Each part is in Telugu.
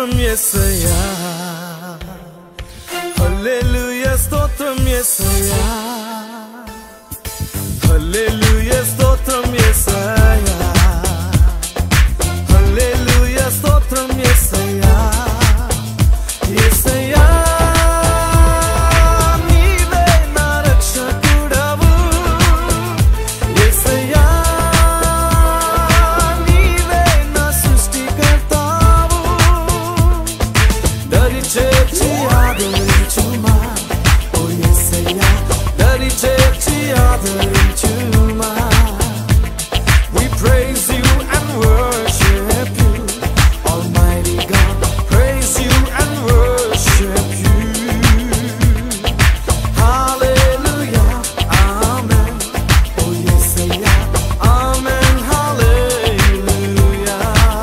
స్తోత్రం ఎస్సయ్యా హల్లెలూయా స్తోత్రం ఎస్సయ్యా హల్లెలూయా స్తోత్రం ఎస్సయ్యా హల్లెలూయా స్తోత్రం ఎస్సయ్యా ఎస్సయ్యా నీవే నా రక్షకుడవు ఎస్సయ్యా నీవే నా సృష్టికర్తావు దరి చేర్చి ఆదరించుమా ఓ యేసయ్యా దరి చేర్చి ఆదరించుమా We praise you and worship you Almighty God praise you and worship you Hallelujah Amen Oh Yesayya Amen Hallelujah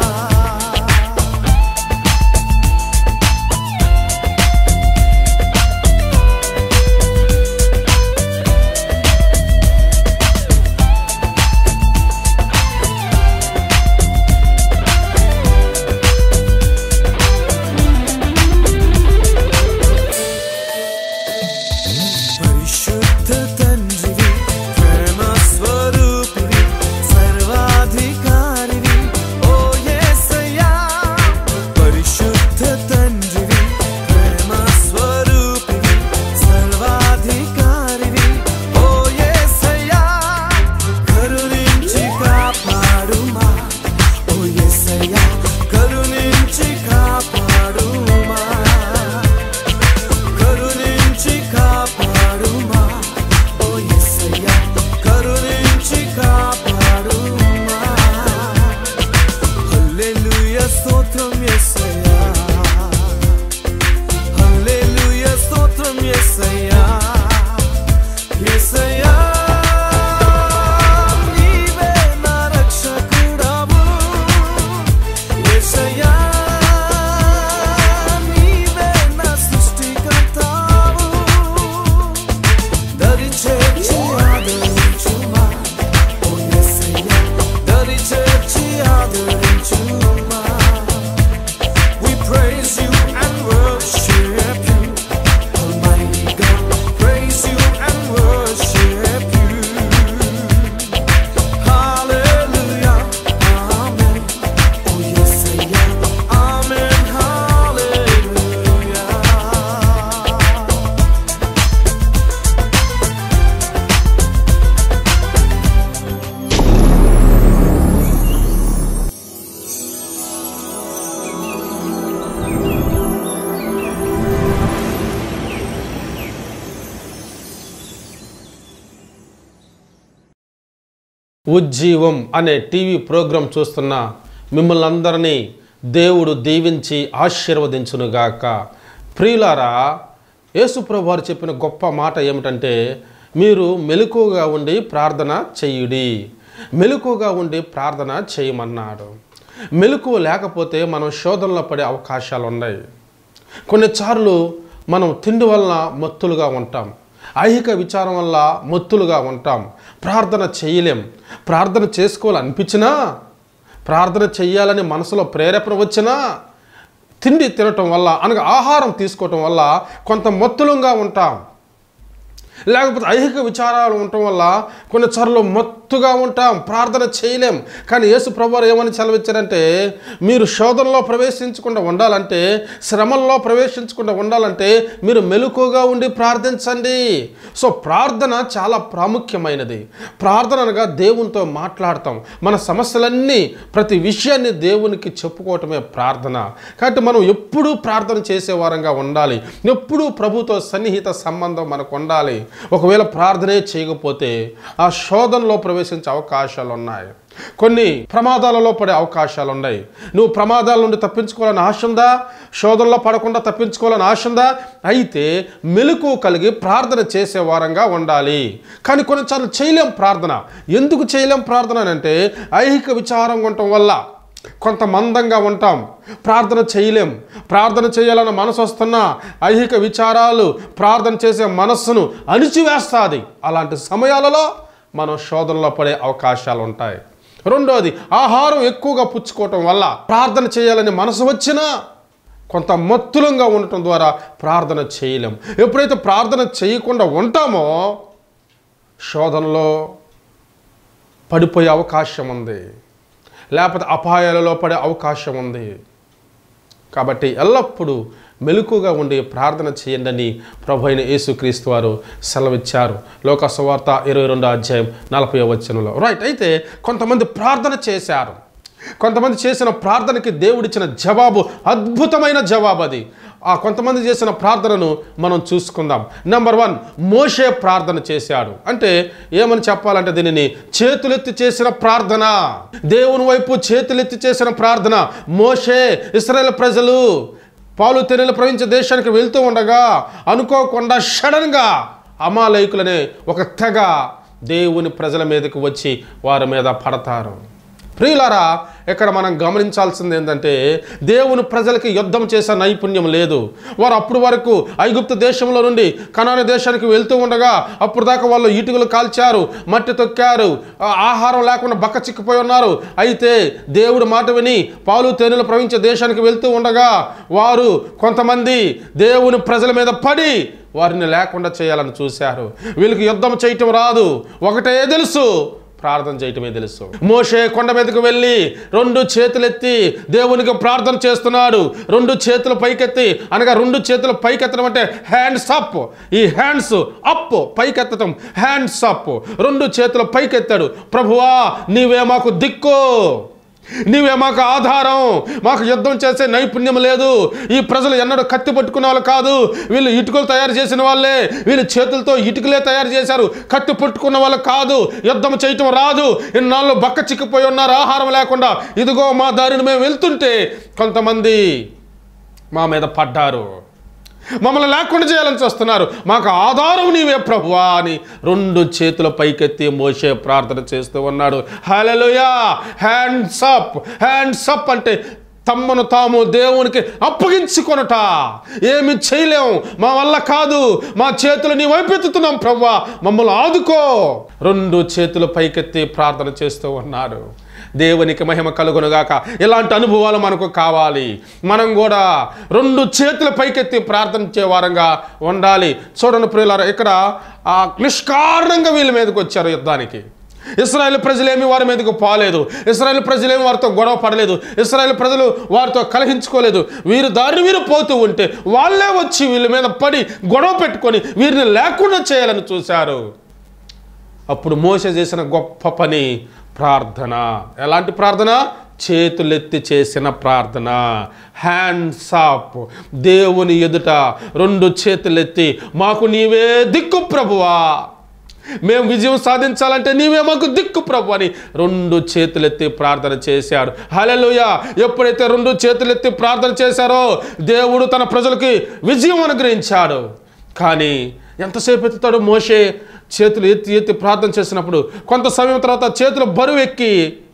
పరిశుద్ధ తండ్రివి ప్రేమ స్వరూపివి సర్వాధికారివి ఓ యేసయ్యా పరిశుద్ధ తండ్రివి ప్రేమ స్వరూపివి సర్వాధికారివి ఓ యేసయ్యా కరుణించి కాపాడుమా ఓ యేసయ్యా కరుణించి కాపాడుమా కరుణించి కాపాడుమా ఓ యేసయ్యా కరుణించి కాపాడుమా హల్లెలూయా స్తోత్రం యేసయ్యా హల్లెలూయా స్తోత్రం యేసయ్యా యేసయ్యా నీవే నా రక్షకుడవు యేసయ్యా నీవే నా సృష్టికర్తావు దరి చేర్చి ఆదరించుమా ఓ యేసయ్యా దరి చేర్చి ఆదరించుమా We praise you and worship you Almighty God praise you and worship you Hallelujah Amen Oh Yesayya Amen Hallelujah ఉజ్జీవం అనే టీవీ ప్రోగ్రాం చూస్తున్న మిమ్మల్ని అందరినీ దేవుడు దీవించి ఆశీర్వదించునుగాక ప్రియులారా యేసుప్రభు వారు చెప్పిన గొప్ప మాట ఏమిటంటే మీరు మెలకుగా ఉండి ప్రార్థన చెయ్యుడి మెలకుగా ఉండి ప్రార్థన చేయమన్నాడు మెలకువ లేకపోతే మనం శోధనలో పడే అవకాశాలు ఉన్నాయి కొన్నిసార్లు మనం తిండి వలన మత్తులుగా ఉంటాం ఐహిక విచారం వల్ల మత్తులుగా ఉంటాం ప్రార్థన చేయలేం ప్రార్థన చేసుకోవాలనిపించినా ప్రార్థన చెయ్యాలని మనసులో ప్రేరేపణ వచ్చినా తిండి తినటం వల్ల అనగా ఆహారం తీసుకోవటం వల్ల కొంత మత్తులంగా ఉంటాం లేకపోతే ఐహిక విచారాలు ఉండటం వల్ల కొన్నిసార్లు మత్తుగా ఉంటాం ప్రార్థన చేయలేం కానీ యేసు ప్రభువారు ఏమని సెలవిచ్చారంటే మీరు శోధనలో ప్రవేశించకుండా ఉండాలంటే శ్రమల్లో ప్రవేశించకుండా ఉండాలంటే మీరు మెలకుగా ఉండి ప్రార్థించండి సో ప్రార్థన చాలా ప్రాముఖ్యమైనది ప్రార్థన అనగా దేవునితో మాట్లాడతాం మన సమస్యలన్నీ ప్రతి విషయాన్ని దేవునికి చెప్పుకోవటమే ప్రార్థన కాబట్టి మనం ఎప్పుడూ ప్రార్థన చేసేవారంగా ఉండాలి ఎప్పుడూ ప్రభుతో సన్నిహిత సంబంధం మనకు ఉండాలి ఒకవేళ ప్రార్థనే చేయకపోతే ఆ శోధనలో ప్రవేశించే అవకాశాలు ఉన్నాయి కొన్ని ప్రమాదాలలో పడే అవకాశాలు ఉన్నాయి నువ్వు ప్రమాదాల నుండి తప్పించుకోవాలని ఆశ ఉందా శోధనలో పడకుండా తప్పించుకోవాలని ఆశ ఉందా అయితే మెలకు కలిగి ప్రార్థన చేసే వారంగా ఉండాలి కానీ కొన్నిసార్లు చేయలేం ప్రార్థన ఎందుకు చేయలేం ప్రార్థన అని అంటే ఐహిక విచారం ఉండటం వల్ల కొంత మందంగా ఉంటాం ప్రార్థన చేయలేం ప్రార్థన చేయాలన్న మనసు వస్తున్నా ఐహిక విచారాలు ప్రార్థన చేసే మనస్సును అణిచివేస్తుంది అలాంటి సమయాలలో మనం శోధనలో పడే అవకాశాలు ఉంటాయి రెండోది ఆహారం ఎక్కువగా పుచ్చుకోవటం వల్ల ప్రార్థన చేయాలని మనసు వచ్చినా కొంత మత్తులంగా ఉండటం ద్వారా ప్రార్థన చేయలేం ఎప్పుడైతే ప్రార్థన చేయకుండా ఉంటామో శోధనలో పడిపోయే అవకాశం ఉంది లేకపోతే అపాయాలలో పడే అవకాశం ఉంది కాబట్టి ఎల్లప్పుడూ మెలకుగా ఉండి ప్రార్థన చేయండి అని ప్రభు అయిన యేసుక్రీస్తు వారు సెలవిచ్చారు లోక సువార్త ఇరవై రెండో అధ్యాయం నలభై వచనంలో రైట్ అయితే కొంతమంది ప్రార్థన చేశారు కొంతమంది చేసిన ప్రార్థనకి దేవుడిచ్చిన జవాబు అద్భుతమైన జవాబు అది ఆ కొంతమంది చేసిన ప్రార్థనను మనం చూసుకుందాం నెంబర్ వన్ మోషే ప్రార్థన చేశాడు అంటే ఏమని చెప్పాలంటే దీనిని చేతులెత్తి చేసిన ప్రార్థన దేవుని వైపు చేతులెత్తి చేసిన ప్రార్థన మోషే ఇస్రాయేల్ ప్రజలు పాలు తెరలు ప్రవహించే దేశానికి వెళ్తూ ఉండగా అనుకోకుండా సడన్గా అమాలయకులనే ఒక తెగ దేవుని ప్రజల మీదకి వచ్చి వారి మీద పడతారు ప్రియులారా ఇక్కడ మనం గమనించాల్సింది ఏంటంటే దేవుని ప్రజలకి యుద్ధం చేసే నైపుణ్యం లేదు వారు అప్పుడు వరకు ఐగుప్తు దేశంలో నుండి కనాన దేశానికి వెళ్తూ ఉండగా అప్పుడు దాకా వాళ్ళు ఇటుకలు కాల్చారు మట్టి తొక్కారు ఆ, ఆహారం లేకుండా బక్క చిక్కిపోయి ఉన్నారు అయితే దేవుడు మాట విని పాలు తేనెలు ప్రవహించే దేశానికి వెళ్తూ ఉండగా వారు కొంతమంది దేవుని ప్రజల మీద పడి వారిని లేకుండా చేయాలని చూశారు వీళ్ళకి యుద్ధం చేయటం రాదు ఒకటే తెలుసు ప్రార్థన చేయటమే తెలుసు మోషే కొండ మీదకు వెళ్ళి రెండు చేతులెత్తి దేవునికి ప్రార్థన చేస్తున్నాడు రెండు చేతులు పైకెత్తి అనగా రెండు చేతులు పైకెత్తడం అంటే హ్యాండ్స్ అప్ ఈ హ్యాండ్స్ అప్ పైకెత్తడం హ్యాండ్స్ అప్ రెండు చేతులు పైకెత్తాడు ప్రభువా నీవే మాకు దిక్కు నీవే మాకు ఆధారం మాకు యుద్ధం చేసే నైపుణ్యం లేదు ఈ ప్రజలు ఎన్నడూ కత్తి పట్టుకున్న వాళ్ళు కాదు వీళ్ళు ఇటుకలు తయారు చేసిన వాళ్ళే వీళ్ళు చేతులతో ఇటుకలే తయారు చేశారు కత్తి పట్టుకున్న వాళ్ళు కాదు యుద్ధం చేయటం రాదు ఇన్నాళ్ళు బక్క చిక్కిపోయి ఉన్నారు ఆహారం లేకుండా ఇదిగో మా దారిని మేము వెళ్తుంటే కొంతమంది మా మీద పడ్డారు మమ్మల్ని లేకుండా చేయాలని చూస్తున్నారు మాకు ఆధారం నీవే ప్రభువా అని రెండు చేతుల పైకెత్తి మోసే ప్రార్థన చేస్తూ ఉన్నాడు hallelujah hands up hands up అంటే తమ్మను తాము దేవునికి అప్పగించుకొనట ఏమి చేయలేం మా వల్ల కాదు మా చేతులు నీ వైపెత్తుతున్నాం ప్రవ్వా మమ్మల్ని ఆదుకో రెండు చేతులు పైకెత్తి ప్రార్థన చేస్తూ ఉన్నారు దేవునికి మహిమ కలుగునుగాక ఇలాంటి అనుభవాలు మనకు కావాలి మనం కూడా రెండు చేతుల పైకెత్తి ప్రార్థించే వారంగా ఉండాలి చూడండి ప్రియులారా ఇక్కడ ఆ నిష్కారణంగా వీళ్ళ మీదకి వచ్చారు యుద్ధానికి ఇస్రాయేల్ ప్రజలేమి వారి మీదకు పోలేదు ఇస్రాయేల్ ప్రజలేమి వారితో గొడవ పడలేదు ఇస్రాయేల్ ప్రజలు వారితో కలహించుకోలేదు వీరు దారిని వీరు పోతూ ఉంటే వాళ్ళే వచ్చి వీళ్ళ మీద పడి గొడవ పెట్టుకొని వీరిని లేకుండా చేయాలని చూశారు అప్పుడు మోస చేసిన గొప్ప పని ప్రార్థన ఎలాంటి ప్రార్థన చేతులెత్తి చేసిన ప్రార్థన హ్యాండ్స్ అప్ దేవుని ఎదుట రెండు చేతులెత్తి మాకు నీవే దిక్కు ప్రభువా మేము విజయం సాధించాలంటే నీవే మాకు దిక్కు ప్రభు అని రెండు చేతులెత్తి ప్రార్థన చేశాడు హలలుయ ఎప్పుడైతే రెండు చేతులెత్తి ప్రార్థన చేశారో దేవుడు తన ప్రజలకి విజయం అనుగ్రహించాడు కానీ ఎంతసేపు ఎత్తుతాడు మోషే చేతులు ఎత్తి ఎత్తి ప్రార్థన చేసినప్పుడు కొంత సమయం తర్వాత చేతులు బరువు ఎక్కి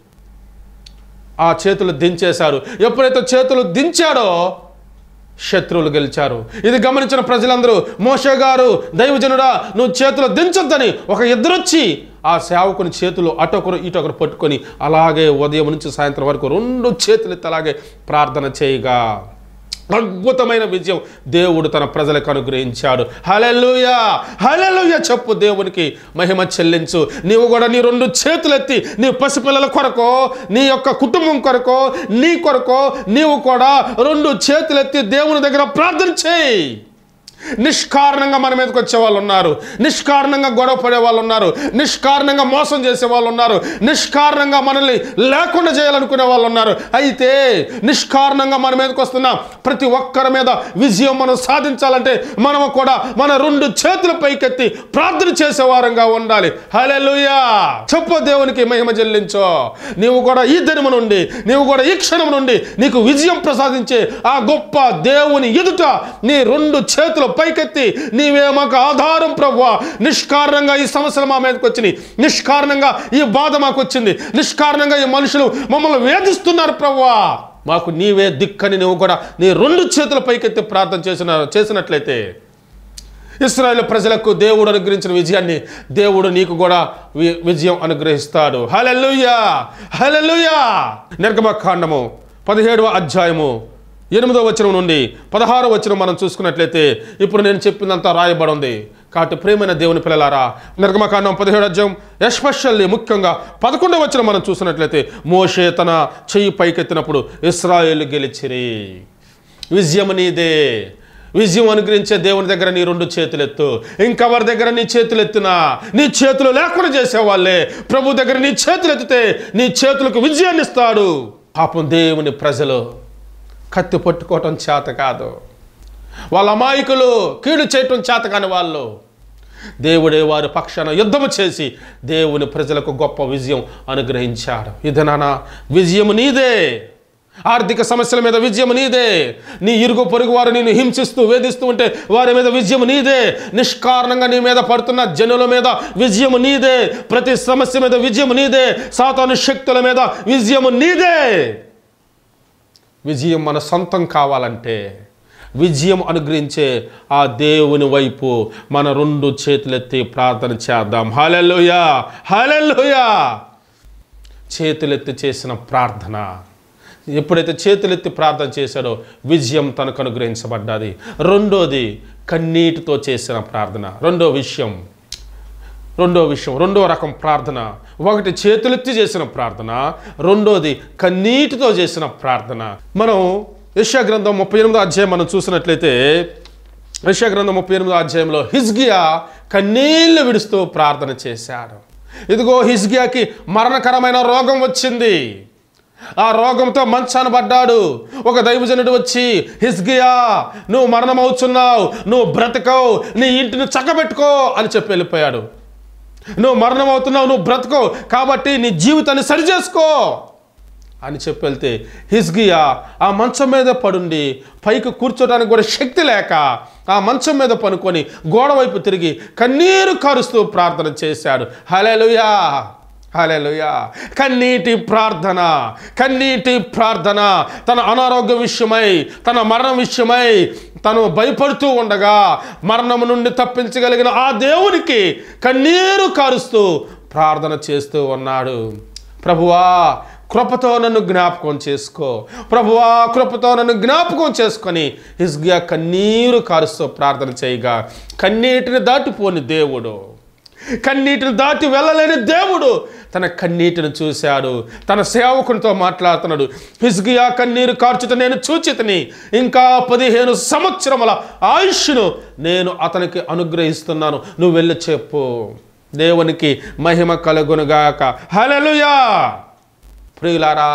ఆ చేతులు దించేశారు ఎప్పుడైతే చేతులు దించాడో శత్రువులు గెలిచారు ఇది గమనించిన ప్రజలందరూ మోషే గారు దైవజనుడా నువ్వు చేతులు దించొద్దని ఒక ఇద్దరొచ్చి ఆ సేవకుని చేతులు అటొకరు ఇటొకరు పట్టుకొని అలాగే ఉదయం నుంచి సాయంత్రం వరకు రెండు చేతులు ఎత్తి అలాగే ప్రార్థన చేయగా అద్భుతమైన విజయం దేవుడు తన ప్రజలకు అనుగ్రహించాడు హలెలుయా హలెలుయా చెప్పు దేవునికి మహిమ చెల్లించు నీవు కూడా నీ రెండు చేతులెత్తి నీ పసిపిల్లల కొరకో నీ యొక్క కుటుంబం కొరకో నీ కొరకో నీవు కూడా రెండు చేతులెత్తి దేవుని దగ్గర ప్రార్థన చేయి నిష్కారణంగా మన మీదకి వచ్చే వాళ్ళు ఉన్నారు నిష్కారణంగా గొడవ పడే వాళ్ళు ఉన్నారు నిష్కారణంగా మోసం చేసే వాళ్ళు ఉన్నారు నిష్కారణంగా మనల్ని లేకుండా చేయాలనుకునే వాళ్ళు ఉన్నారు అయితే నిష్కారణంగా మన మీదకి వస్తున్న ప్రతి ఒక్కరి మీద విజయం మనం సాధించాలంటే మనం కూడా మన రెండు చేతుల పైకెత్తి ప్రార్థన చేసే వారంగా ఉండాలి హల్లెలూయా చెప్పు దేవునికి మహిమ చెల్లించో నీవు కూడా ఈ దినము నుండి నీవు కూడా ఈ క్షణం నుండి నీకు విజయం ప్రసాదించే ఆ గొప్ప దేవుని ఎదుట నీ రెండు చేతులు పైకెత్తి నీవే మాకు ఆధారం ప్రవ్వా నిష్కారణంగా ఈ సమస్యలు మా మీదకి వచ్చినాయి నిష్కారణంగా ఈ బాధ మాకు వచ్చింది నిష్కారణంగా ఈ మనుషులు మమ్మల్ని వేధిస్తున్నారు ప్రవ్వా మాకు నీవే దిక్కని నువ్వు కూడా నీ రెండు చేతుల పైకెత్తి ప్రార్థన చేసిన చేసినట్లయితే ఇస్రాయేల్ ప్రజలకు దేవుడు అనుగ్రహించిన విజయాన్ని దేవుడు నీకు కూడా వి- విజయం అనుగ్రహిస్తాడు హలెలుయా హలెలుయా నిర్గమకాండము పదిహేడవ అధ్యాయము ఎనిమిదో వచనం నుండి పదహారో వచనం మనం చూసుకున్నట్లయితే ఇప్పుడు నేను చెప్పిందంతా రాయబడి ఉంది కాబట్టి ప్రేమైన దేవుని పిల్లలారా నిర్గమకాండం పదిహేడు అధ్యాయం ఎస్పెషల్లీ ముఖ్యంగా పదకొండవ వచనం మనం చూసినట్లయితే మోషే తన చెయ్యి పైకెత్తినప్పుడు ఇస్రాయేల్ గెలిచిరి విజయం నీదే విజయం అనుగ్రహించే దేవుని దగ్గర నీ రెండు చేతులెత్తు ఇంకెవరి దగ్గర నీ చేతులెత్తినా నీ చేతులు లేకుండా చేసేవాళ్ళే ప్రభు దగ్గర నీ చేతులెత్తితే నీ చేతులకు విజయాన్ని ఇస్తాడు పాపం దేవుని ప్రజలు కత్తి పట్టుకోవటం చేత కాదు వాళ్ళ అమాయకులు కీడు చేయటం చేత కాని వాళ్ళు దేవుడే వారి పక్షాన యుద్ధము చేసి దేవుని ప్రజలకు గొప్ప విజయం అనుగ్రహించాడు ఇది నాన్న విజయం నీదే ఆర్థిక సమస్యల మీద విజయం నీదే నీ ఇరుగు పొరుగు వారు నేను హింసిస్తూ వేధిస్తూ ఉంటే వారి మీద విజయం నీదే నిష్కారణంగా నీ మీద పడుతున్న జనుల మీద విజయం నీదే ప్రతి సమస్య మీద విజయం నీదే సాతాను శక్తుల మీద విజయం నీదే విజయం మన సొంతం కావాలంటే విజయం అనుగ్రహించే ఆ దేవుని వైపు మన రెండు చేతులెత్తి ప్రార్థన చేద్దాం హాలెల్లుయా హాలెల్లుయా చేతులెత్తి చేసిన ప్రార్థన ఎప్పుడైతే చేతులెత్తి ప్రార్థన చేశాడో విజయం తనకు అనుగ్రహించబడ్డది రెండోది కన్నీటితో చేసిన ప్రార్థన రెండో విషయం రెండో విషయం రెండో రకం ప్రార్థన ఒకటి చేతులెత్తి చేసిన ప్రార్థన రెండోది కన్నీటితో చేసిన ప్రార్థన మనం యశా గ్రంథం ముప్పై ఎనిమిదో అధ్యాయం మనం చూసినట్లయితే యశా గ్రంథం ముప్పై ఎనిమిదో అధ్యాయంలో హిజ్గియా కన్నీళ్లు విడుస్తూ ప్రార్థన చేశాడు ఇదిగో హిజ్గియాకి మరణకరమైన రోగం వచ్చింది ఆ రోగంతో మంచాన పడ్డాడు ఒక దైవజనుడు వచ్చి హిజ్గియా నువ్వు మరణమవుతున్నావు నువ్వు బ్రతకవు నీ ఇంటిని చక్కబెట్టుకో అని చెప్పి వెళ్ళిపోయాడు నువ్వు మరణం అవుతున్నావు నువ్వు బ్రతకో కాబట్టి నీ జీవితాన్ని సరిచేసుకో అని చెప్పి వెళ్తే హిజ్గియా ఆ మంచం మీద పడుండి పైకి కూర్చోడానికి కూడా శక్తి లేక ఆ మంచం మీద పనుకొని గోడ వైపు తిరిగి కన్నీరు కారుస్తూ ప్రార్థన చేశాడు హలెలుయా హలెలుయా కన్నీటి ప్రార్థన కన్నీటి ప్రార్థన తన అనారోగ్య విషయమై తన మరణం విషయమై తను భయపడుతూ ఉండగా మరణం నుండి తప్పించగలిగిన ఆ దేవునికి కన్నీరు కారుస్తూ ప్రార్థన చేస్తూ ఉన్నాడు ప్రభువా కృపతో నన్ను జ్ఞాపకం చేసుకో ప్రభువా కృపతో నన్ను జ్ఞాపకం చేసుకొని హిజ్గియా కన్నీరు కారుస్తూ ప్రార్థన చేయగా కన్నీటిని దాటిపోని దేవుడు కన్నీటిని దాటి వెళ్ళలేని దేవుడు తన కన్నీటిని చూశాడు తన సేవకునితో మాట్లాడుతున్నాడు హిజ్గియా కన్నీరు కార్చుట నేను చూచితని ఇంకా పదిహేను సంవత్సరముల ఆయుష్ను నేను అతనికి అనుగ్రహిస్తున్నాను నువ్వు వెళ్ళి చెప్పు దేవునికి మహిమ కలుగునుగాక హలలుయా ప్రియులారా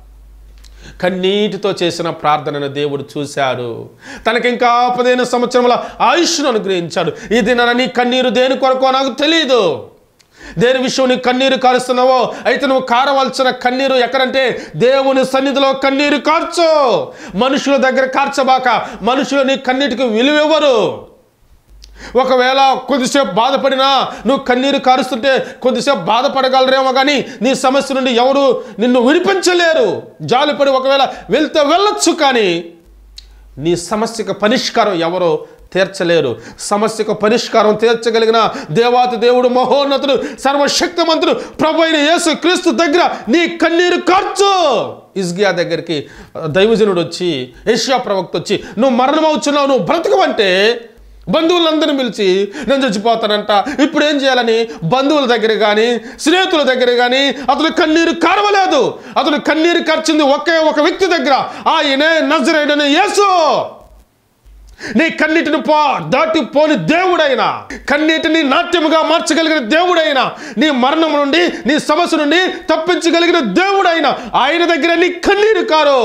కన్నీటితో చేసిన ప్రార్థనను దేవుడు చూశాడు తనకి ఇంకా పదిహేను సంవత్సరముల ఆయుష్ను అనుగ్రహించాడు ఇది నా నీ కన్నీరు దేని కొరకో నాకు తెలియదు దేని విషయం నీ కన్నీరు కారుస్తున్నావో అయితే నువ్వు కారవలసిన కన్నీరు ఎక్కడంటే దేవుని సన్నిధిలో కన్నీరు కార్చు మనుషుల దగ్గర కార్చబాక మనుషులు నీ కన్నీటికి విలువెవ్వరు ఒకవేళ కొద్దిసేపు బాధపడినా నువ్వు కన్నీరు కారుస్తుంటే కొద్దిసేపు బాధపడగలరేమో కానీ నీ సమస్య నుండి ఎవరు నిన్ను విడిపించలేరు జాలిపడి ఒకవేళ వెళ్తే వెళ్ళొచ్చు కానీ నీ సమస్యకు పరిష్కారం ఎవరో తీర్చలేరు సమస్యకు పరిష్కారం తీర్చగలిగిన దేవాతి దేవుడు మహోన్నతుడు సర్వశక్తిమంతుడు ప్రభు అయిన యేసు క్రీస్తు దగ్గర నీ కన్నీరు కార్చు ఇజ్గియా దగ్గరికి దైవజనుడు వచ్చి ఏషియా ప్రవక్త వచ్చి నువ్వు మరణమవుతున్నావు నువ్వు బ్రతకవంటే బంధువులందరినీ పిలిచి నేను చచ్చిపోతానంట ఇప్పుడు ఏం చేయాలని బంధువుల దగ్గర కానీ స్నేహితుల దగ్గర కానీ అతను కన్నీరు కారవలేదు అతను కన్నీరు కార్చింది ఒకే ఒక వ్యక్తి దగ్గర ఆయనే నజరేడని యేసు నీ కన్నీటిని పో దాటి పోని దేవుడైనా కన్నీటిని నాట్యముగా మార్చగలిగిన దేవుడైనా నీ మరణం నుండి నీ సమస్య నుండి తప్పించగలిగిన దేవుడైనా ఆయన దగ్గర నీ కన్నీరు కారు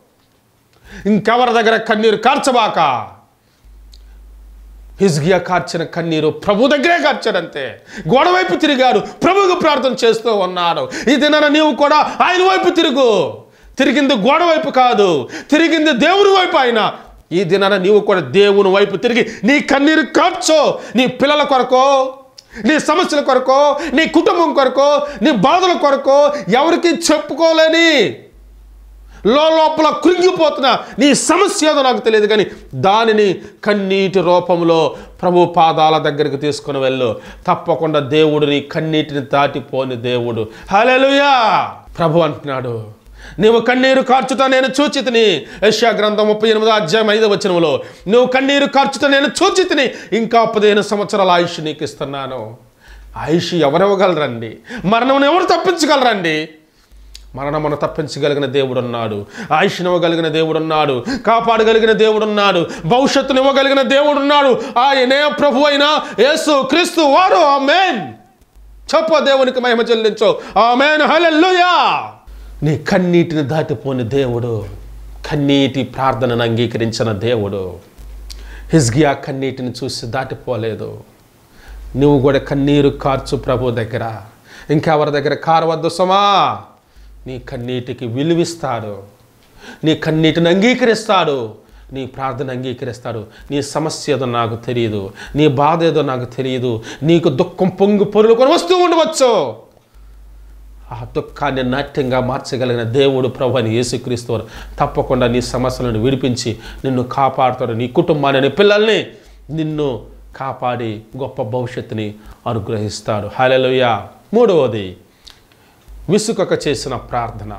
ఇంకెవరి దగ్గర కన్నీరు కార్చబాక హిజ్గియా కార్చిన కన్నీరు ప్రభు దగ్గరే కార్చాడంతే గోడ వైపు తిరిగాడు ప్రభువుకు ప్రార్థన చేస్తూ ఉన్నాడు ఈ దినాన నీవు కూడా ఆయన వైపు తిరుగు తిరిగింది గోడ వైపు కాదు తిరిగింది దేవుని వైపు ఆయన ఈ దినాన నీవు కూడా దేవుని వైపు తిరిగి నీ కన్నీరు కార్చో నీ పిల్లల కొరకో నీ సమస్యల కొరకో నీ కుటుంబం కొరకో నీ బాధల కొరకో ఎవరికి చెప్పుకోలేని లోపల కృంగిపోతున్న నీ సమస్య ఏదో నాకు తెలియదు కానీ దానిని కన్నీటి రూపంలో ప్రభు పాదాల దగ్గరికి తీసుకుని వెళ్ళు తప్పకుండా దేవుడు నీ కన్నీటిని దాటిపోని దేవుడు హల్లెలూయా ప్రభు అంటున్నాడు నీవు కన్నీరు కార్చుతా నేను చూచితిని యశ్యా గ్రంథం ముప్పై ఎనిమిదో అధ్యాయం ఐదో వచనంలో నువ్వు కన్నీరు కార్చుతా నేను చూచితిని ఇంకా పదిహేను సంవత్సరాల ఆయుష్ నీకు ఇస్తున్నాను ఆయుష్ ఎవరివ్వగలరండి మరణం ఎవరు తప్పించగలరండి మరణమును తప్పించగలిగిన దేవుడు ఉన్నాడు ఆయుష్నివ్వగలిగిన దేవుడు ఉన్నాడు కాపాడగలిగిన దేవుడు ఉన్నాడు భవిష్యత్తును ఇవ్వగలిగిన దేవుడు ఉన్నాడు ఆయనే ప్రభు అయిన యేసు క్రీస్తు వారు ఆమెన్ చెప్ప దేవునికి మహిమ చెల్లించు ఆమెన్ హల్లెలూయా నీ కన్నీటిని దాటిపోని దేవుడు కన్నీటి ప్రార్థనను అంగీకరించిన దేవుడు హిజ్గియా కన్నీటిని చూసి దాటిపోలేదు నువ్వు కూడా కన్నీరు కార్చు ప్రభు దగ్గర ఇంకెవరి దగ్గర కారవద్దు సమా నీ కన్నీటికి విలువిస్తాడు నీ కన్నీటిని అంగీకరిస్తాడు నీ ప్రార్థన అంగీకరిస్తాడు నీ సమస్య ఏదో నాకు తెలియదు నీ బాధ ఏదో నాకు తెలియదు నీకు దుఃఖం పొంగు పొరులుకొని వస్తూ ఉండవచ్చు ఆ దుఃఖాన్ని నాట్యంగా మార్చగలిగిన దేవుడు ప్రభు అని యేసుక్రీస్తు వారు తప్పకుండా నీ సమస్యలను విడిపించి నిన్ను కాపాడుతాడు నీ కుటుంబాన్ని నీ పిల్లల్ని నిన్ను కాపాడి గొప్ప భవిష్యత్తుని అనుగ్రహిస్తాడు హల్లెలూయా మూడవది విసుకక చేసిన ప్రార్థన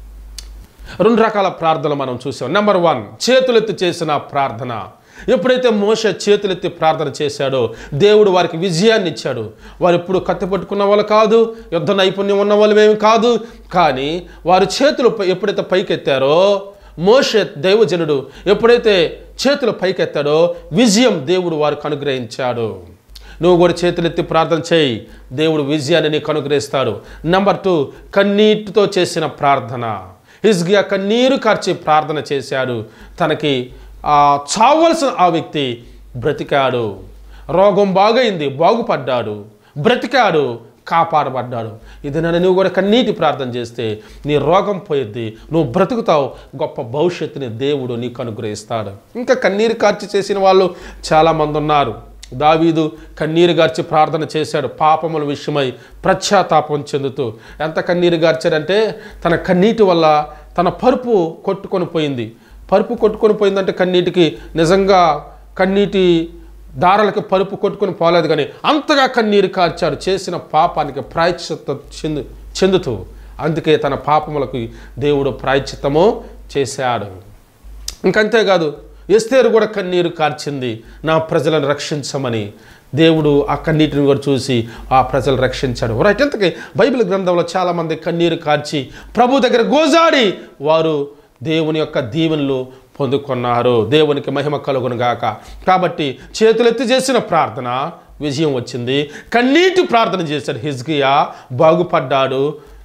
రెండు రకాల ప్రార్థనలు మనం చూసాం నెంబర్ వన్ చేతులెత్తి చేసిన ప్రార్థన ఎప్పుడైతే మోస చేతులెత్తి ప్రార్థన చేశాడో దేవుడు వారికి విజయాన్ని ఇచ్చాడు వారు ఎప్పుడు కత్తి పట్టుకున్న వాళ్ళు కాదు యుద్ధ నైపుణ్యం ఉన్న వాళ్ళమేమి కాదు కానీ వారు చేతులు పై- ఎప్పుడైతే పైకెత్తారో మోషే దైవజనుడు ఎప్పుడైతే చేతులు పైకెత్తాడో విజయం దేవుడు వారికి అనుగ్రహించాడు నువ్వు కూడా చేతులెత్తి ప్రార్థన చేయి దేవుడు విజయాన్ని నీకు అనుగ్రహిస్తాడు నెంబర్ టూ కన్నీటితో చేసిన ప్రార్థన హిజ్గియా కన్నీరు కార్చి ప్రార్థన చేశాడు తనకి ఆ చావలసిన ఆ వ్యక్తి బ్రతికాడు రోగం బాగైంది బాగుపడ్డాడు బ్రతికాడు కాపాడబడ్డాడు ఇది నన్ను నువ్వు కూడా కన్నీటి ప్రార్థన చేస్తే నీ రోగం పోయిద్ది నువ్వు బ్రతుకుతావు గొప్ప భవిష్యత్తుని దేవుడు నీకు అనుగ్రహిస్తాడు ఇంకా కన్నీరు కార్చి చేసిన వాళ్ళు చాలామంది ఉన్నారు దావీదు కన్నీరు గార్చి ప్రార్థన చేశాడు పాపముల విషయమై ప్రత్యాతాపం చెందుతూ ఎంత కన్నీరు గార్చాడంటే తన కన్నీటి వల్ల తన పరుపు కొట్టుకొని పోయింది పరుపు కొట్టుకొని పోయిందంటే కన్నీటికి నిజంగా కన్నీటి దారాలకి పరుపు కొట్టుకొని పోలేదు కానీ అంతగా కన్నీరు కార్చాడు చేసిన పాపానికి ప్రాయశ్చిత్త చెందు చెందుతూ అందుకే తన పాపములకు దేవుడు ప్రాయశ్చిత్తము చేశాడు ఇంకంతేకాదు ఎస్తేరు కూడా కన్నీరు కార్చింది నా ప్రజలను రక్షించమని దేవుడు ఆ కన్నీటిని కూడా చూసి ఆ ప్రజలు రక్షించాడు రైట్ ఎంతకి బైబిల్ గ్రంథంలో చాలామంది కన్నీరు కార్చి ప్రభు దగ్గర గోజాడి వారు దేవుని యొక్క దీవెనలు పొందుకున్నారు దేవునికి మహిమ కలుగును గాక కాబట్టి చేతులెత్తి చేసిన ప్రార్థన విజయం వచ్చింది కన్నీటి ప్రార్థన చేశాడు హిజ్కియా బాగుపడ్డాడు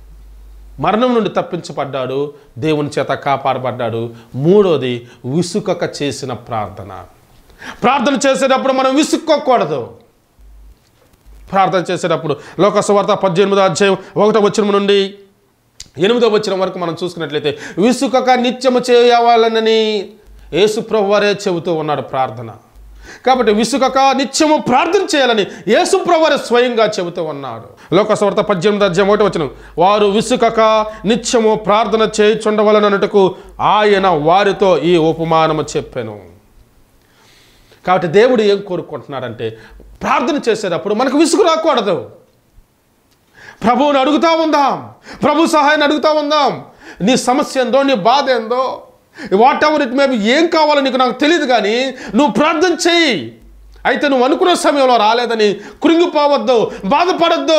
మరణం నుండి తప్పించబడ్డాడు దేవుని చేత కాపాడబడ్డాడు మూడోది విసుకక చేసిన ప్రార్థన ప్రార్థన చేసేటప్పుడు మనం విసుక్కోకూడదు ప్రార్థన చేసేటప్పుడు లోకస్వార్త పద్దెనిమిదో అధ్యాయం ఒకటో వచ్చిన నుండి ఎనిమిదో వచ్చిన వరకు మనం చూసుకున్నట్లయితే విసుకక నిత్యము చేయవాలనని యేసు ప్రభు వారే చెబుతూ ఉన్నాడు ప్రార్థన కాబట్టి విసుకక నిత్యము ప్రార్థన చేయాలని యేసు ప్రభు వారే స్వయంగా చెబుతూ ఉన్నాడు లోకస్వార్త పద్దెనిమిది అధ్యాయం ఒకటి వచ్చిన వారు విసుకక నిత్యము ప్రార్థన చేయుచుండవలనట్టుకు ఆయన వారితో ఈ ఉపమానము చెప్పాను కాబట్టి దేవుడు ఏం కోరుకుంటున్నాడంటే ప్రార్థన చేసేటప్పుడు మనకు విసుగు రాకూడదు ప్రభువుని అడుగుతా ఉందాం ప్రభు సహాయాన్ని అడుగుతా ఉందాం నీ సమస్య ఏందో నీ బాధ ఏందో వాట్ ఎవర్ ఇట్ మేబీ ఏం కావాలో నీకు నాకు తెలియదు కానీ నువ్వు ప్రార్థన చేయి అయితే నువ్వు అనుకున్న సమయంలో రాలేదని కృంగిపోవద్దు బాధపడద్దు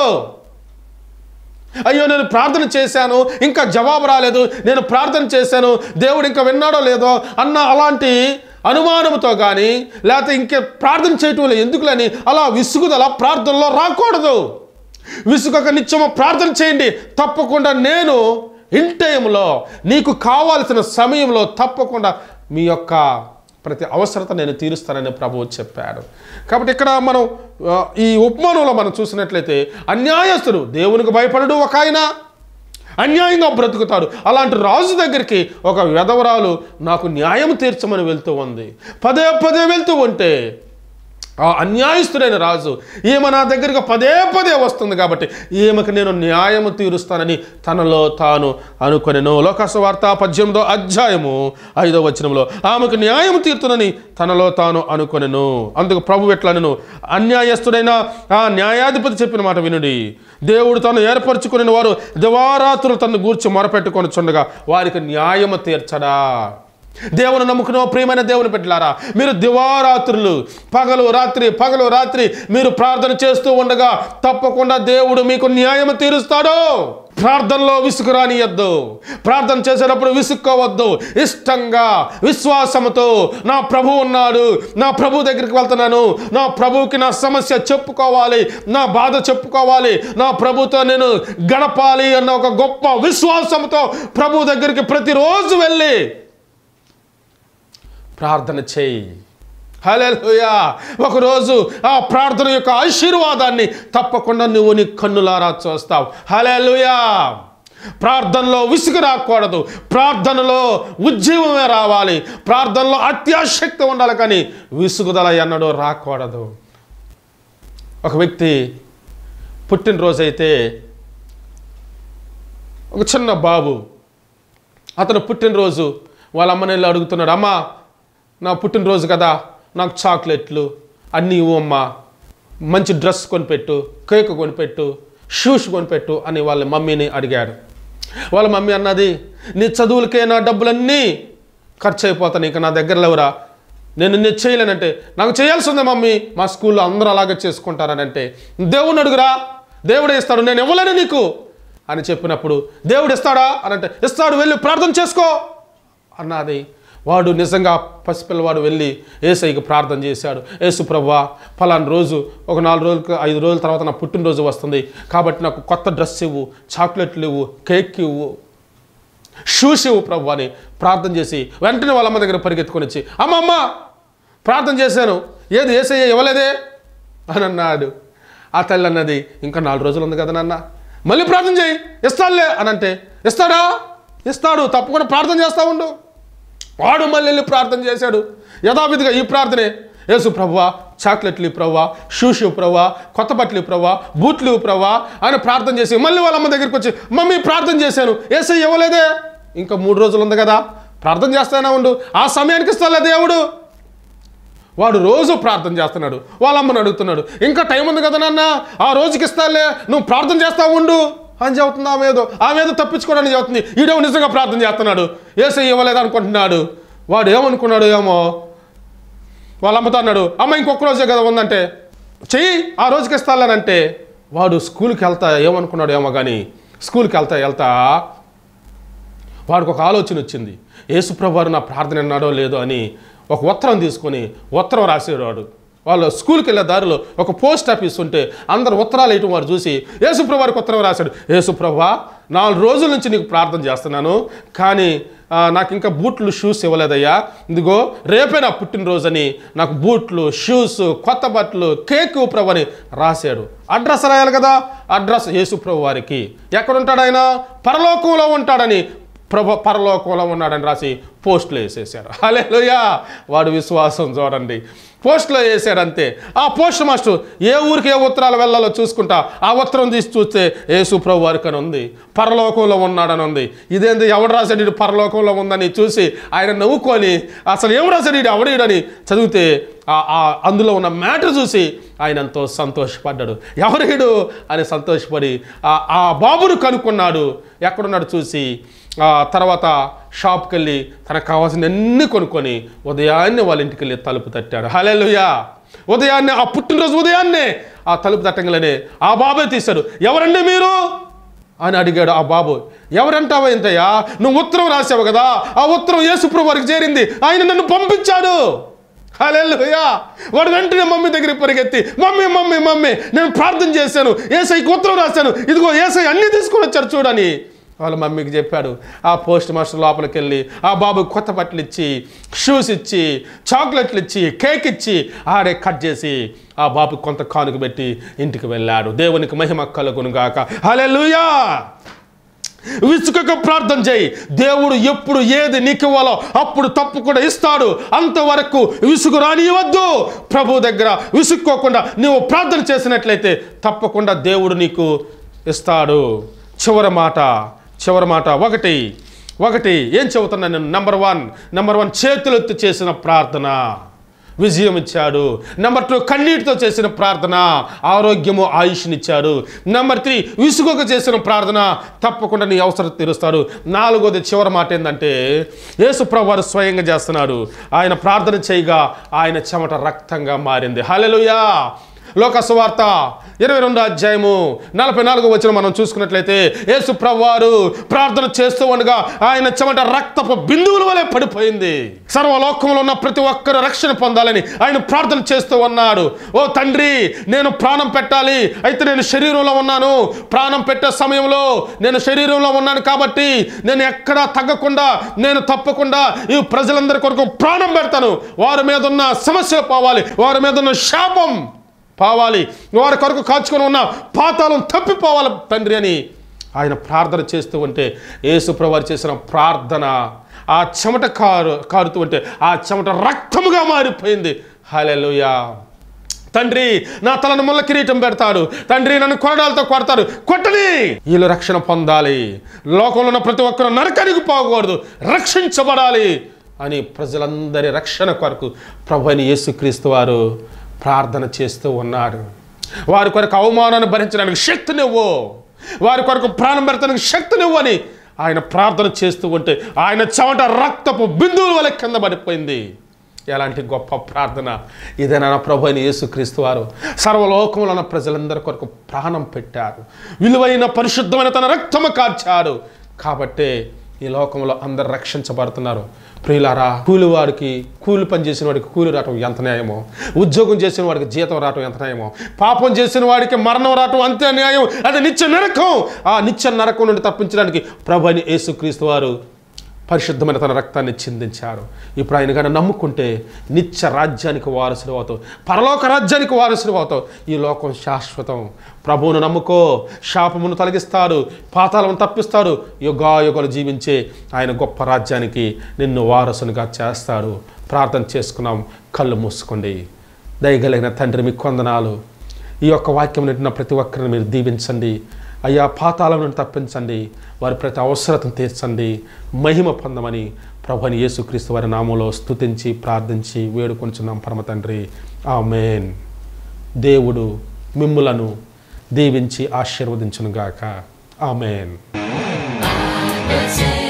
అయ్యో నేను ప్రార్థన చేశాను ఇంకా జవాబు రాలేదు నేను ప్రార్థన చేశాను దేవుడు ఇంకా విన్నాడో లేదో అన్న అలాంటి అనుమానంతో కానీ లేకపోతే ఇంకే ప్రార్థన చేయటం వల్ల ఎందుకులని అలా విసుగుదల ప్రార్థనలో రాకూడదు విసుగక నిత్యము ప్రార్థన చేయండి తప్పకుండా నేను ఇన్ టైంలో నీకు కావాల్సిన సమయంలో తప్పకుండా మీ యొక్క ప్రతి అవసరత నేను తీరుస్తానని ప్రభువు చెప్పాడు కాబట్టి ఇక్కడ మనం ఆ, ఈ ఉపమానంలో మనం చూసినట్లయితే అన్యాయస్తుడు దేవునికి భయపడడు ఒక ఆయన అన్యాయంగా బ్రతుకుతాడు అలాంటి రాజు దగ్గరికి ఒక విధవరాలు నాకు న్యాయం తీర్చమని వెళ్తూ ఉంది పదే పదే వెళ్తూ ఉంటే ఆ అన్యాయస్తుడైన రాజు ఈమె నా దగ్గరికి పదే పదే వస్తుంది కాబట్టి ఈమెకు నేను న్యాయము తీరుస్తానని తనలో తాను అనుకొనెను లోకాస వార్త పద్దెనిమిదో అధ్యాయము ఐదో వచనంలో ఆమెకు న్యాయం తీరుతునని తనలో తాను అనుకొనెను అందుకు ప్రభు ఎట్లనను అన్యాయస్తుడైన ఆ న్యాయాధిపతి చెప్పిన మాట వినుడి దేవుడు తను ఏర్పరచుకుని వారు దివారాత్రులు తను గూర్చి మొరపెట్టుకొని చుండగా వారికి న్యాయము తీర్చడా దేవుని నమ్ముకున్న ప్రియమైన దేవుని పెట్టారా మీరు దివారాత్రులు పగలు రాత్రి పగలు రాత్రి మీరు ప్రార్థన చేస్తూ ఉండగా తప్పకుండా దేవుడు మీకు న్యాయం తీరుస్తాడు ప్రార్థనలో విసుగు రానియద్దు ప్రార్థన చేసేటప్పుడు విసుక్కోవద్దు ఇష్టంగా విశ్వాసంతో నా ప్రభు ఉన్నాడు నా ప్రభు దగ్గరికి వెళ్తున్నాను నా ప్రభువుకి నా సమస్య చెప్పుకోవాలి నా బాధ చెప్పుకోవాలి నా ప్రభుతో నేను గడపాలి అన్న ఒక గొప్ప విశ్వాసంతో ప్రభు దగ్గరికి ప్రతిరోజు వెళ్ళి ప్రార్థన చేయి హల్లెలూయా ఒకరోజు ఆ ప్రార్థన యొక్క ఆశీర్వాదాన్ని తప్పకుండా నువ్వు నీ కన్నులారా చూస్తావు హల్లెలూయా ప్రార్థనలో విసుగు రాకూడదు ప్రార్థనలో ఉజ్జీవమే రావాలి ప్రార్థనలో అత్యాశక్తి ఉండాలి కానీ విసుగుదల ఎన్నడూ రాకూడదు ఒక వ్యక్తి పుట్టినరోజైతే ఒక చిన్న బాబు అతను పుట్టినరోజు వాళ్ళ అమ్మని వెళ్ళి అడుగుతున్నాడు అమ్మా నా పుట్టినరోజు కదా నాకు చాక్లెట్లు అన్నీ ఇవ్వు అమ్మా మంచి డ్రెస్ కొనిపెట్టు కేక్ కొనిపెట్టు షూస్ కొనిపెట్టు అని వాళ్ళ మమ్మీని అడిగాడు వాళ్ళ మమ్మీ అన్నది నీ చదువులకే నా డబ్బులన్నీ ఖర్చు అయిపోతాను ఇక నా దగ్గర లేవురా నేను నేను చేయలేనంటే నాకు చేయాల్సి ఉంది మమ్మీ మా స్కూల్లో అందరూ అలాగే చేసుకుంటారని అంటే దేవుని అడుగురా దేవుడే ఇస్తాడు నేను ఇవ్వలేను నీకు అని చెప్పినప్పుడు దేవుడు ఇస్తాడా అని అంటే ఇస్తాడు వెళ్ళి ప్రార్థన చేసుకో అన్నది వాడు నిజంగా పసిపిల్లవాడు వెళ్ళి ఏసైకి ప్రార్థన చేశాడు ఏసు ప్రవ్వా ఫలానా రోజు ఒక నాలుగు రోజులకు ఐదు రోజుల తర్వాత నా పుట్టినరోజు వస్తుంది కాబట్టి నాకు కొత్త డ్రెస్ ఇవ్వు చాక్లెట్లు ఇవ్వు కేక్ ఇవ్వు షూస్ ఇవ్వు ప్రభు అని ప్రార్థన చేసి వెంటనే వాళ్ళ అమ్మ దగ్గర పరిగెత్తుకొని వచ్చి అమ్మ అమ్మ ప్రార్థన చేశాను ఏది ఏసయ్య ఇవ్వలేదే అని అన్నాడు ఆ తల్లి అన్నది ఇంకా నాలుగు రోజులు ఉంది కదా నాన్న మళ్ళీ ప్రార్థన చేయి ఇస్తాడులే అని అంటే ఇస్తాడా ఇస్తాడు తప్పకుండా ప్రార్థన చేస్తా ఉండు వాడు మళ్ళీ వెళ్ళి ప్రార్థన చేశాడు యథావిధిగా ఈ ప్రార్థనే యేసు ప్రవ్వా చాక్లెట్లు ప్రవ్వా షూస్ ప్రవ్వా కొత్త బట్టలు ప్రవ్వా బూట్లు ప్రవ్వా అని ప్రార్థన చేసి మళ్ళీ వాళ్ళ అమ్మ దగ్గరికి వచ్చి మమ్మీ ప్రార్థన చేశాను ఏసై ఇవ్వలేదే ఇంకా మూడు రోజులు ఉంది కదా ప్రార్థన చేస్తానే ఉండు ఆ సమయానికి ఇస్తాలే దేవుడు వాడు రోజు ప్రార్థన చేస్తున్నాడు వాళ్ళ అమ్మని అడుగుతున్నాడు ఇంకా టైం ఉంది కదా నాన్న ఆ రోజుకి ఇస్తాలే నువ్వు ప్రార్థన చేస్తా ఉండు అని చెబుతుంది ఆమె ఏదో ఆమె ఏదో తప్పించుకోవడానికి చెబుతుంది ఈడేమో నిజంగా ప్రార్థన చేస్తున్నాడు ఏసై ఇవ్వలేదు అనుకుంటున్నాడు వాడు ఏమనుకున్నాడు ఏమో వాళ్ళ అమ్మతో అన్నాడు అమ్మ ఇంకొక రోజే కదా ఉందంటే చెయ్యి ఆ రోజుకి ఇస్తానంటే వాడు స్కూల్కి వెళ్తా ఏమనుకున్నాడు ఏమో కానీ స్కూల్కి వెళ్తా వెళ్తా వాడికి ఒక ఆలోచన వచ్చింది యేసుప్రభు వారు నా ప్రార్థన అన్నాడో లేదో అని ఒక ఉత్తరం తీసుకొని ఉత్తరం రాసేవాడు వాళ్ళు స్కూల్కి వెళ్ళే దారిలో ఒక పోస్ట్ ఆఫీస్ ఉంటే అందరు ఉత్తరాలు వేయటం వారు చూసి యేసుప్రభు వారికి ఉత్తరం రాశాడు యేసుప్రభా నాలుగు రోజుల నుంచి నీకు ప్రార్థన చేస్తున్నాను కానీ ఆ, నాకు ఇంకా బూట్లు షూస్ ఇవ్వలేదయ్యా ఇదిగో రేపే నా పుట్టినరోజని నాకు బూట్లు షూస్ కొత్త బట్టలు కేక్ ప్రభు అని రాశాడు అడ్రస్ రాయాలి కదా అడ్రస్ యేసుప్రభు వారికి ఎక్కడ ఉంటాడు ఆయన పరలోకంలో ఉంటాడని ప్రభు పరలోకంలో ఉన్నాడని రాసి పోస్ట్లో వేసేసాడు హల్లెలూయా వాడు విశ్వాసం చూడండి పోస్ట్లో వేసాడు అంతే ఆ పోస్ట్ మాస్టర్ ఏ ఊరికి ఏ ఉత్తరాలు వెళ్ళాలో చూసుకుంటా ఆ ఉత్తరం తీసి చూస్తే యేసు ప్రభు వారికి అని ఉంది పరలోకంలో ఉన్నాడని ఉంది ఇదేంది ఎవడు రాశాడు ఇటు పరలోకంలో ఉందని చూసి ఆయన నవ్వుకొని అసలు ఏం రాశాడు ఇటు ఎవడీడని చదివితే ఆ ఆ అందులో ఉన్న మ్యాటర్ చూసి ఆయన ఎంతో సంతోషపడ్డాడు ఎవరీడు అని సంతోషపడి ఆ- ఆ బాబును కనుక్కున్నాడు ఎక్కడున్నాడు చూసి ఆ తర్వాత షాప్కి వెళ్ళి తనకు కావాల్సిన అన్ని కొనుక్కొని ఉదయాన్నే వాళ్ళ ఇంటికి వెళ్ళి తలుపు తట్టాడు హల్లెలూయా ఉదయాన్నే ఆ పుట్టినరోజు ఉదయాన్నే ఆ తలుపు తట్టంగానే ఆ బాబే తీశాడు ఎవరండి మీరు అని అడిగాడు ఆ బాబు ఎవరంటావా ఇంతయ్యా నువ్వు ఉత్తరం రాసావు కదా ఆ ఉత్తరం యేసుప్రభు వారికి చేరింది ఆయన నన్ను పంపించాడు హల్లెలూయా వాడు వెంటనే మమ్మీ దగ్గరికి పరిగెత్తి మమ్మీ మమ్మీ మమ్మీ నేను ప్రార్థన చేశాను ఏసైకి ఉత్తరం రాశాను ఇదిగో ఏసై అన్ని తీసుకొని వచ్చారు చూడని వాళ్ళ మమ్మీకి చెప్పాడు ఆ పోస్ట్ మాస్టర్ లోపలికి వెళ్ళి ఆ బాబుకి కొత్త బట్టలు ఇచ్చి షూస్ ఇచ్చి చాక్లెట్లు ఇచ్చి కేక్ ఇచ్చి ఆడే కట్ చేసి ఆ బాబుకి కొంత కానుక పెట్టి ఇంటికి వెళ్ళాడు దేవునికి మహిమ కలుగును గాక హల్లెలూయా విసుకక ప్రార్థన చేయి దేవుడు ఎప్పుడు ఏది నీకు ఇవ్వాలో అప్పుడు తప్పకుండా ఇస్తాడు అంతవరకు విసుగు రానియవద్దు ప్రభు దగ్గర విసుక్కోకుండా నువ్వు ప్రార్థన చేసినట్లయితే తప్పకుండా దేవుడు నీకు ఇస్తాడు చివరి మాట చివరి మాట ఒకటి ఒకటి ఏం చెబుతున్నా నేను నంబర్ వన్ నంబర్ వన్ చేతులెత్తి చేసిన ప్రార్థన విజయం ఇచ్చాడు నెంబర్ టూ కన్నీటితో చేసిన ప్రార్థన ఆరోగ్యము ఆయుష్నిచ్చాడు నెంబర్ త్రీ విసుగొక చేసిన ప్రార్థన తప్పకుండా నీ అవసరం తీరుస్తాడు నాలుగోది చివరి మాట ఏంటంటే యేసు ప్రభు వారు స్వయంగా చేస్తున్నాడు ఆయన ప్రార్థన చేయగా ఆయన చెమట రక్తంగా మారింది హల్లెలూయా లోక సువార్త ఇరవై రెండు అధ్యాయము నలభై నాలుగు వచ్చిన మనం చూసుకున్నట్లయితే యేసు ప్రభువారు ప్రార్థన చేస్తూ ఉండగా ఆయన చెమట రక్తపు బిందువుల వలె పడిపోయింది సర్వలోకంలో ఉన్న ప్రతి ఒక్కరు రక్షణ పొందాలని ఆయన ప్రార్థన చేస్తూ ఉన్నాడు ఓ తండ్రి నేను ప్రాణం పెట్టాలి అయితే నేను శరీరంలో ఉన్నాను ప్రాణం పెట్టే సమయంలో నేను శరీరంలో ఉన్నాను కాబట్టి నేను ఎక్కడా తగ్గకుండా నేను తప్పకుండా ఈ ప్రజలందరి కొరకు ప్రాణం పెడతాను వారి మీద ఉన్న సమస్యలు పోవాలి వారి మీద ఉన్న శాపం పోవాలి వారి కొరకు కాచుకొని ఉన్న పాతాలను తప్పిపోవాలి తండ్రి అని ఆయన ప్రార్థన చేస్తూ ఉంటే యేసుప్రవారు చేసిన ప్రార్థన ఆ చెమట కారు కారుతూ ఉంటే ఆ చెమట రక్తముగా మారిపోయింది హల్లెలూయా తండ్రి నా తలను ముళ్ళ కిరీటం పెడతాడు తండ్రి నన్ను కొరడాలతో కొడతాడు కొట్టని వీళ్ళు రక్షణ పొందాలి లోకంలో ఉన్న ప్రతి ఒక్కరు నరకనికి పోకూడదు రక్షించబడాలి అని ప్రజలందరి రక్షణ కొరకు ప్రభు అయిన యేసుక్రీస్తు వారు ప్రార్థన చేస్తూ ఉన్నారు వారి కొరకు అవమానాన్ని భరించడానికి శక్తినివ్వు వారి కొరకు ప్రాణం పెడతానికి శక్తినివ్వు అని ఆయన ప్రార్థన చేస్తూ ఉంటే ఆయన చెమట రక్తపు బిందువుల వల్ల కింద పడిపోయింది ఎలాంటి గొప్ప ప్రార్థన ఇదేనా నా ప్రభు అయిన యేసుక్రీస్తు వారు సర్వలోకంలో ఉన్న ప్రజలందరి కొరకు ప్రాణం పెట్టారు విలువైన పరిశుద్ధమైన తన రక్తము కార్చాడు కాబట్టే ఈ లోకంలో అందరు రక్షించబడుతున్నారు ప్రియులారా కూలి వాడికి కూలి పని చేసిన వాడికి కూలి రావటం ఎంత న్యాయమో ఉద్యోగం చేసిన వాడికి జీతం రావటం ఎంత న్యాయమో పాపం చేసిన వాడికి మరణం రావటం అంతే న్యాయం అది నిత్య నరకం ఆ నిత్య నరకం నుండి తప్పించడానికి ప్రభు అని యేసుక్రీస్తు వారు పరిశుద్ధమైన తన రక్తాన్ని చిందించారు ఇప్పుడు ఆయన కానీ నమ్ముకుంటే నిత్య రాజ్యానికి వారసుడు అవుతావు పరలోక రాజ్యానికి వారసుడు అవుతావు ఈ లోకం శాశ్వతం ప్రభువును నమ్ముకో శాపమును తొలగిస్తాడు పాతాలను తప్పిస్తాడు యుగాయుగలు జీవించే ఆయన గొప్ప రాజ్యానికి నిన్ను వారసునిగా చేస్తాడు ప్రార్థన చేసుకున్నాం కళ్ళు మూసుకోండి దయగలిగిన తండ్రి మీ కొందనాలు ఈ యొక్క వాక్యం నిండిన ప్రతి ఒక్కరిని మీరు దీవించండి అయ్యా పాతాళం నుండి తప్పించండి వారి ప్రతి అవసరతను తీర్చండి మహిమ పొందమని ప్రభుని యేసుక్రీస్తు వారి నామంలో స్తుతించి ప్రార్థించి వేడుకొంచున్నాం పరమ తండ్రి ఆమేన్ దేవుడు మిమ్ములను దీవించి ఆశీర్వదించునుగాక ఆమెన్ Say